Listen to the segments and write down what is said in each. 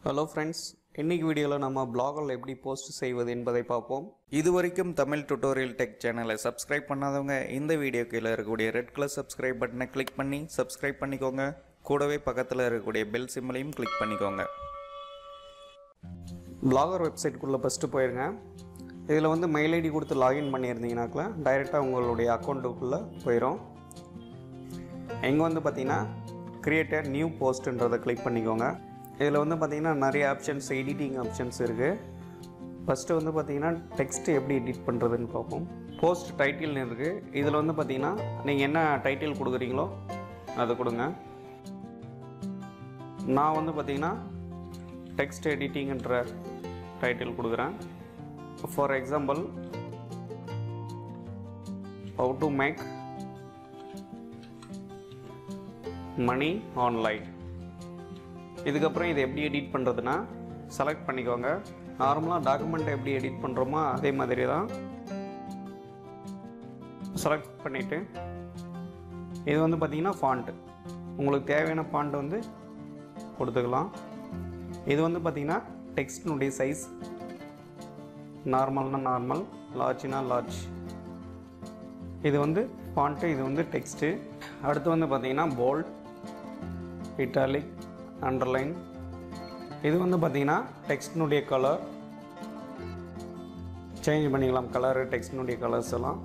hello friends இன்னைக்கு வீடியோவில் நம்ம பிளாகில் எப்படி போஸ்ட் செய்வது என்பதை பார்ப்போம் இதுவரைக்கும் தமிழ் டுட்டோரியல் டெக் சேனலை சப்ஸ்கிரைப் பண்ணாதவங்க இந்த வீடியோ கீழே இருக்கக்கூடிய ரெட் கலர் சப்ஸ்கிரைப் பட்டனை கிளிக் பண்ணி சப்ஸ்கிரைப் பண்ணிக்கோங்க கூடவே பக்கத்தில் இருக்கக்கூடிய பெல் சிம்மலையும் கிளிக் பண்ணிக்கோங்க பிளாகர் வெப்சைட்டுக்குள்ளே ஃபஸ்ட்டு போயிருங்க இதில் வந்து மெயில் ஐடி கொடுத்து லாகின் பண்ணியிருந்தீங்கனாக்கில் டைரெக்டாக உங்களுடைய அக்கௌண்ட்டுக்குள்ளே போயிடும் இங்கே வந்து பார்த்தீங்கன்னா கிரியேட்டட் நியூ போஸ்ட்டுன்றதை கிளிக் பண்ணிக்கோங்க இதில் வந்து பார்த்தீங்கன்னா நிறைய ஆப்ஷன்ஸ் எடிட்டிங் ஆப்ஷன்ஸ் இருக்குது ஃபஸ்ட்டு வந்து பார்த்தீங்கன்னா டெக்ஸ்ட் எப்படி எடிட் பண்ணுறதுன்னு பார்ப்போம் போஸ்ட் டைட்டில்னு இருக்குது இதில் வந்து பார்த்தீங்கன்னா நீங்கள் என்ன டைட்டில் கொடுக்குறீங்களோ அதை கொடுங்க நான் வந்து பார்த்தீங்கன்னா டெக்ஸ்ட் எடிட்டிங்ன்ற டைட்டில் கொடுக்குறேன் for example how to make money online இதுக்கப்புறம் இதை எப்படி எடிட் பண்ணுறதுன்னா செலக்ட் பண்ணிக்கோங்க நார்மலாக டாக்குமெண்ட்டை எப்படி எடிட் பண்ணுறோமோ அதே மாதிரி தான் செலக்ட் பண்ணிவிட்டு இது வந்து பார்த்திங்கன்னா ஃபாண்ட்டு உங்களுக்கு தேவையான ஃபாண்ட் வந்து கொடுத்துக்கலாம் இது வந்து பார்த்திங்கன்னா டெக்ஸ்டினுடைய சைஸ் நார்மல்னா நார்மல் லார்ஜ்னா லார்ஜ் இது வந்து ஃபாண்ட்டு இது வந்து டெக்ஸ்ட்டு அடுத்து வந்து பார்த்திங்கன்னா போல்ட் இட்டாலிக் அண்டர்லைன் இது வந்து பார்த்திங்கன்னா டெக்ஸ்டினுடைய கலர் சேஞ்ச் பண்ணிக்கலாம் கலரு டெக்ஸ்டினுடைய கலர்ஸ் எல்லாம்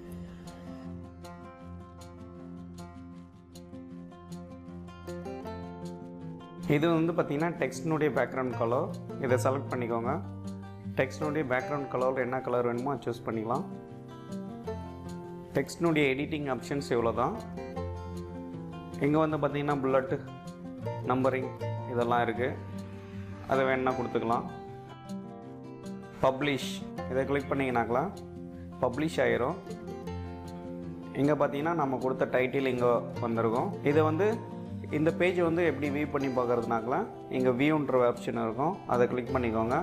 இது வந்து பார்த்திங்கன்னா டெக்ஸ்டினுடைய பேக்ரவுண்ட் கலர் இதை செலக்ட் பண்ணிக்கோங்க டெக்ஸ்டினுடைய பேக்ரவுண்ட் கலரில் என்ன கலர் வேணுமோ சூஸ் பண்ணிக்கலாம் டெக்ஸ்டினுடைய எடிட்டிங் ஆப்ஷன்ஸ் இவ்வளோ தான் இங்கே வந்து பார்த்திங்கன்னா புல்லட்டு நம்பரிங் இதெல்லாம் இருக்குது அதை வேணா கொடுத்துக்கலாம் பப்ளிஷ் இதை கிளிக் பண்ணிங்கனாக்கலாம் பப்ளிஷ் ஆயிரும் இங்கே பார்த்தீங்கன்னா நம்ம கொடுத்த டைட்டில் இங்கே வந்திருக்கும் இதை வந்து இந்த பேஜ் வந்து எப்படி வியூ பண்ணி பார்க்குறதுனாக்கலாம் இங்கே வியூன்ற ஆப்ஷன் இருக்கும் அதை கிளிக் பண்ணிக்கோங்க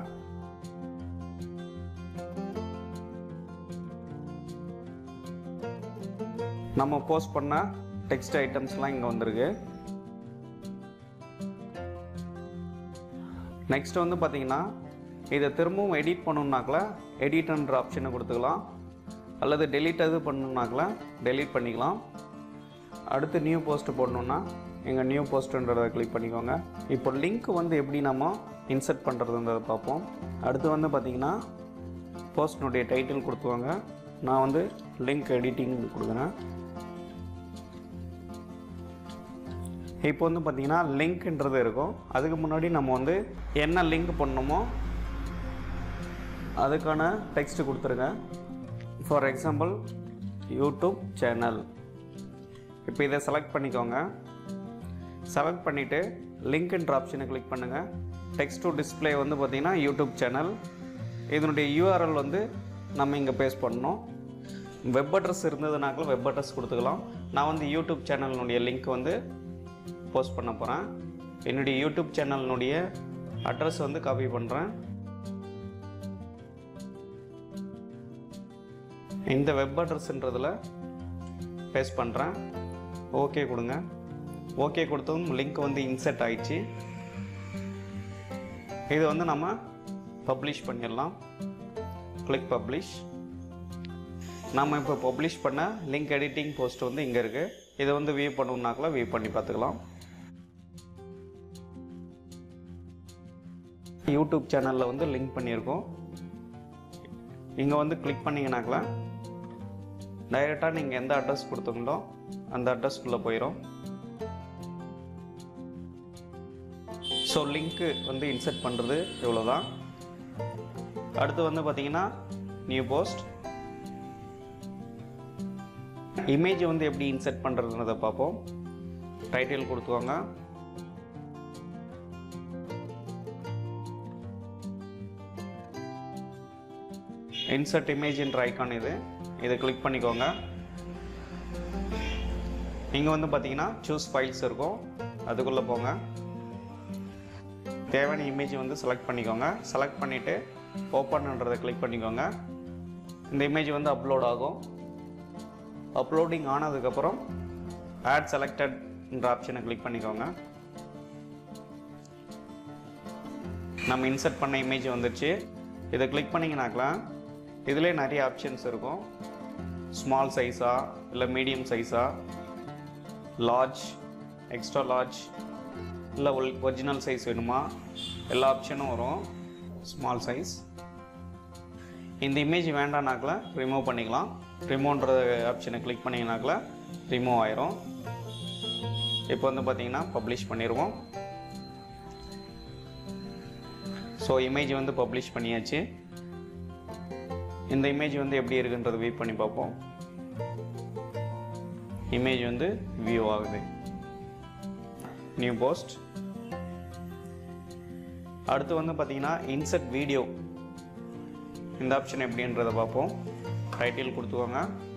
நம்ம போஸ்ட் பண்ண டெக்ஸ்ட் ஐட்டம்ஸ்லாம் இங்கே வந்திருக்கு நெக்ஸ்ட் வந்து பார்த்தீங்கன்னா இதை திரும்பவும் எடிட் பண்ணணுன்னாக்கல எடிட்ன்ற ஆப்ஷனை கொடுத்துக்கலாம் அல்லது டெலீட் எது பண்ணணுன்னாக்கல டெலீட் பண்ணிக்கலாம் அடுத்து நியூ போஸ்ட் போடணுன்னா எங்கள் நியூ போஸ்ட்டுன்றதை கிளிக் பண்ணிக்கோங்க இப்போ லிங்க் வந்து எப்படி நம்ம இன்சர்ட் பண்ணுறதுன்றதை பார்ப்போம் அடுத்து வந்து பார்த்தீங்கன்னா போஸ்ட்னுடைய டைட்டில் கொடுத்துவாங்க நான் வந்து லிங்க் எடிட்டிங் கொடுக்குறேன் இப்போ வந்து பார்த்தீங்கன்னா லிங்க்ன்றது இருக்கும் அதுக்கு முன்னாடி நம்ம வந்து என்ன லிங்க் பண்ணணுமோ அதுக்கான டெக்ஸ்ட் கொடுத்துருங்க ஃபார் எக்ஸாம்பிள் யூடியூப் சேனல் இப்போ இதை செலக்ட் பண்ணிக்கோங்க செலக்ட் பண்ணிவிட்டு லிங்க்ன்ற ஆப்ஷனை கிளிக் பண்ணுங்கள் டெக்ஸ்ட் டு டிஸ்பிளே வந்து பார்த்திங்கன்னா யூடியூப் சேனல் இதனுடைய யூஆர்எல் வந்து நம்ம இங்கே பேஸ்ட் பண்ணணும் வெப் அட்ரஸ் இருந்ததுனாக்கில் வெப் அட்ரஸ் கொடுத்துக்கலாம் நான் வந்து யூடியூப் சேனலினுடைய லிங்க் வந்து போஸ்ட் பண்ண போகிறேன் என்னுடைய யூடியூப் சேனலினுடைய அட்ரஸ் வந்து காப்பி பண்ணுறேன் இந்த வெப் அட்ரஸ்ன்றதில் பேஸ்ட் பண்ணுறேன் ஓகே கொடுங்க ஓகே கொடுத்ததும் லிங்க் வந்து இன்செர்ட் ஆயிடுச்சு இது வந்து நம்ம பப்ளிஷ் பண்ணிடலாம் கிளிக் பப்ளிஷ் நம்ம இப்போ பப்ளிஷ் பண்ண லிங்க் எடிட்டிங் போஸ்ட் வந்து இங்கே இருக்குது இதை வந்து வியூ பண்ணணுன்னாக்கல வியூ பண்ணி பார்த்துக்கலாம் யூடியூப் சேனலில் வந்து லிங்க் பண்ணியிருக்கோம் இங்கே வந்து கிளிக் பண்ணிங்கனாக்கல டைரெக்டாக நீங்கள் எந்த அட்ரஸ் கொடுத்துங்களோ அந்த அட்ரஸ்க்குள்ளே போயிடும் ஸோ லிங்க்கு வந்து இன்சர்ட் பண்ணுறது இவ்வளோ தான் அடுத்து வந்து பார்த்தீங்கன்னா நியூ போஸ்ட் இமேஜ் வந்து எப்படி இன்சர்ட் பண்ணுறதுன்றதை பார்ப்போம் டைட்டில் கொடுத்துவாங்க இன்சர்ட் இமேஜ்ன்ற ஐக்கான் இது இதை கிளிக் பண்ணிக்கோங்க இங்கே வந்து பார்த்தீங்கன்னா சூஸ் ஃபைல்ஸ் இருக்கும் அதுக்குள்ளே போங்க தேவையான இமேஜ் வந்து செலக்ட் பண்ணிக்கோங்க செலக்ட் பண்ணிவிட்டு ஓப்பன்ன்றதை கிளிக் பண்ணிக்கோங்க இந்த இமேஜ் வந்து அப்லோட் ஆகும் அப்லோடிங் ஆனதுக்கப்புறம் ஆட் செலக்டட்ன்ற ஆப்ஷனை கிளிக் பண்ணிக்கோங்க நம்ம இன்சர்ட் பண்ண இமேஜ் வந்துடுச்சு இதை கிளிக் பண்ணிங்கனாக்கலாம் இதிலே நிறைய ஆப்ஷன்ஸ் இருக்கும் ஸ்மால் சைஸா இல்லை மீடியம் சைஸா லார்ஜ் எக்ஸ்ட்ரா லார்ஜ் இல்லை ஒரிஜினல் சைஸ் வேணுமா எல்லா ஆப்ஷனும் வரும் ஸ்மால் சைஸ் இந்த இமேஜ் வேண்டாம்னாக்கில் ரிமூவ் பண்ணிக்கலாம் ரிமூவ்ன்ற ஆப்ஷனை கிளிக் பண்ணிங்கனாக்கில் ரிமூவ் ஆயிரும் இப்போ வந்து பார்த்தீங்கன்னா பப்ளிஷ் பண்ணிடுவோம் ஸோ இமேஜ் வந்து பப்ளிஷ் பண்ணியாச்சு இந்த இமேஜ் வந்து எப்படி இருக்குன்றது வியூ பண்ணி பார்ப்போம் இமேஜ் வந்து வியூ ஆகுது நியூ போஸ்ட் அடுத்து வந்து பார்த்தீங்கன்னா இன்சர்ட் வீடியோ இந்த ஆப்ஷன் எப்படின்றத பார்ப்போம் டைட்டில் கொடுத்துக்கோங்க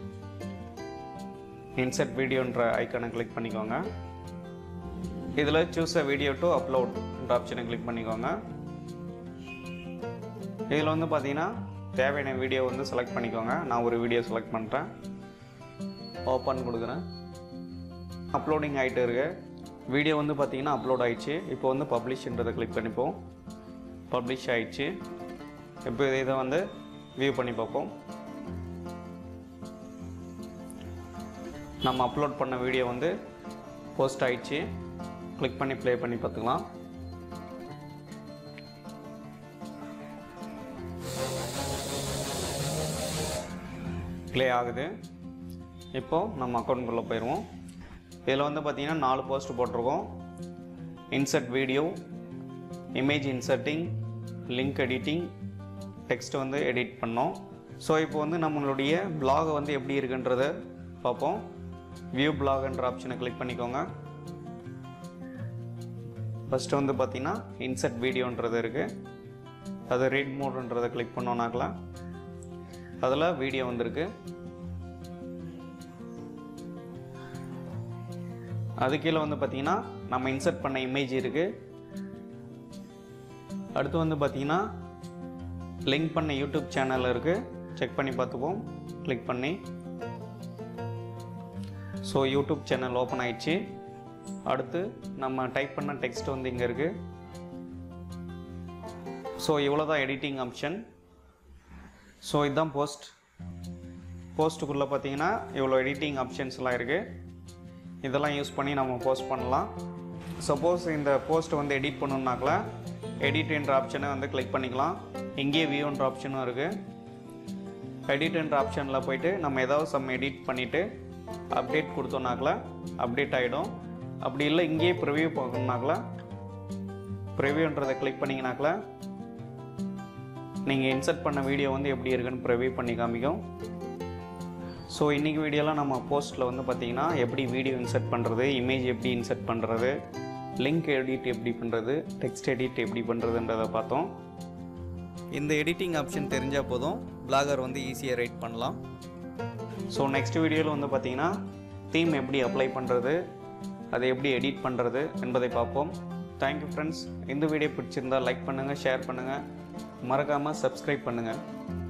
இன்சர்ட் வீடியோன்ற ஐக்கானை கிளிக் பண்ணிக்கோங்க இதில் choose a video to upload என்ற ஆப்ஷனை கிளிக் பண்ணிக்கோங்க இதில் வந்து பார்த்தீங்கன்னா தேவையான வீடியோ வந்து செலக்ட் பண்ணிக்கோங்க நான் ஒரு வீடியோ செலக்ட் பண்ணுறேன் ஓப்பன் கொடுக்குறேன் அப்லோடிங் ஆகிட்டு இருக்கு வீடியோ வந்து பார்த்தீங்கன்னா அப்லோட் ஆயிடுச்சு இப்போ வந்து பப்ளிஷ்ன்றதை கிளிக் பண்ணிப்போம் பப்ளிஷ் ஆயிடுச்சு இப்போ இதை வந்து வியூ பண்ணி பார்ப்போம் நம்ம அப்லோட் பண்ண வீடியோ வந்து போஸ்ட் ஆயிடுச்சு கிளிக் பண்ணி ப்ளே பண்ணி பார்த்துக்கலாம் ப்ளே ஆகுது இப்போது நம்ம அக்கௌண்ட்குள்ளே போயிடுவோம் இதில் வந்து பார்த்திங்கன்னா நாலு போஸ்ட் போட்டிருக்கோம் insert video image inserting link editing text வந்து எடிட் பண்ணோம் ஸோ இப்போ வந்து நம்மளுடைய blog வந்து எப்படி இருக்குன்றத பார்ப்போம் வியூ பிளாக்ன்ற ஆப்ஷனை கிளிக் பண்ணிக்கோங்க ஃபஸ்ட்டு வந்து பார்த்தீங்கன்னா இன்சர்ட் வீடியோன்றது இருக்குது அது ரீட் மோடுன்றதை கிளிக் பண்ணோன்னாக்கலாம் அதில் வீடியோ வந்திருக்கு அது கீழே வந்து பார்த்தீங்கன்னா நம்ம இன்சர்ட் பண்ண இமேஜ் இருக்குது அடுத்து வந்து பார்த்தீங்கன்னா லிங்க் பண்ண யூடியூப் சேனல் இருக்குது செக் பண்ணி பார்த்துப்போம் கிளிக் பண்ணி ஸோ யூடியூப் சேனல் ஓப்பன் ஆயிடுச்சு அடுத்து நம்ம டைப் பண்ண டெக்ஸ்ட் வந்து இங்கே இருக்குது ஸோ இவ்வளோ தான் எடிட்டிங் ஆப்ஷன் ஸோ இதுதான் போஸ்ட் போஸ்ட்டுக்குள்ளே பார்த்தீங்கன்னா இவ்வளோ எடிட்டிங் ஆப்ஷன்ஸ்லாம் இருக்குது இதெல்லாம் யூஸ் பண்ணி நம்ம போஸ்ட் பண்ணலாம் சப்போஸ் இந்த போஸ்ட் வந்து எடிட் பண்ணணுன்னாக்கல எடிட்ன்ற ஆப்ஷனை வந்து கிளிக் பண்ணிக்கலாம் இங்கேயே வியூன்ற ஆப்ஷனும் இருக்குது எடிட்ன்ற ஆப்ஷனில் போயிட்டு நம்ம ஏதாவது சம் எடிட் பண்ணிவிட்டு அப்டேட் கொடுத்தோம்னாக்கல அப்டேட் ஆகிடும் அப்படி இல்லை இங்கேயே ப்ரிவ்யூ பார்க்கணுனாக்கல ப்ரிவ்யூன்றதை கிளிக் பண்ணிங்கனாக்கல நீங்கள் இன்சர்ட் பண்ண வீடியோ வந்து எப்படி இருக்குன்னு ப்ரிவ்யூ பண்ணி காமிக்கும் ஸோ இன்றைக்கி வீடியோலாம் நம்ம போஸ்ட்டில் வந்து பார்த்திங்கன்னா எப்படி வீடியோ இன்சர்ட் பண்ணுறது இமேஜ் எப்படி இன்சர்ட் பண்ணுறது லிங்க் எடிட் எப்படி பண்ணுறது டெக்ஸ்ட் எடிட் எப்படி பண்ணுறதுன்றதை பார்த்தோம் இந்த எடிட்டிங் ஆப்ஷன் தெரிஞ்சால் போதும் பிளாகர் வந்து ஈஸியாக ரைட் பண்ணலாம் ஸோ நெக்ஸ்ட் வீடியோவில் வந்து பார்த்திங்கன்னா தீம் எப்படி அப்ளை பண்ணுறது அதை எப்படி எடிட் பண்ணுறது என்பதை பார்ப்போம் தேங்க்யூ ஃப்ரெண்ட்ஸ் இந்த வீடியோ பிடிச்சிருந்தா லைக் பண்ணுங்கள் ஷேர் பண்ணுங்கள் மறக்காமல் சப்ஸ்கிரைப் பண்ணுங்கள்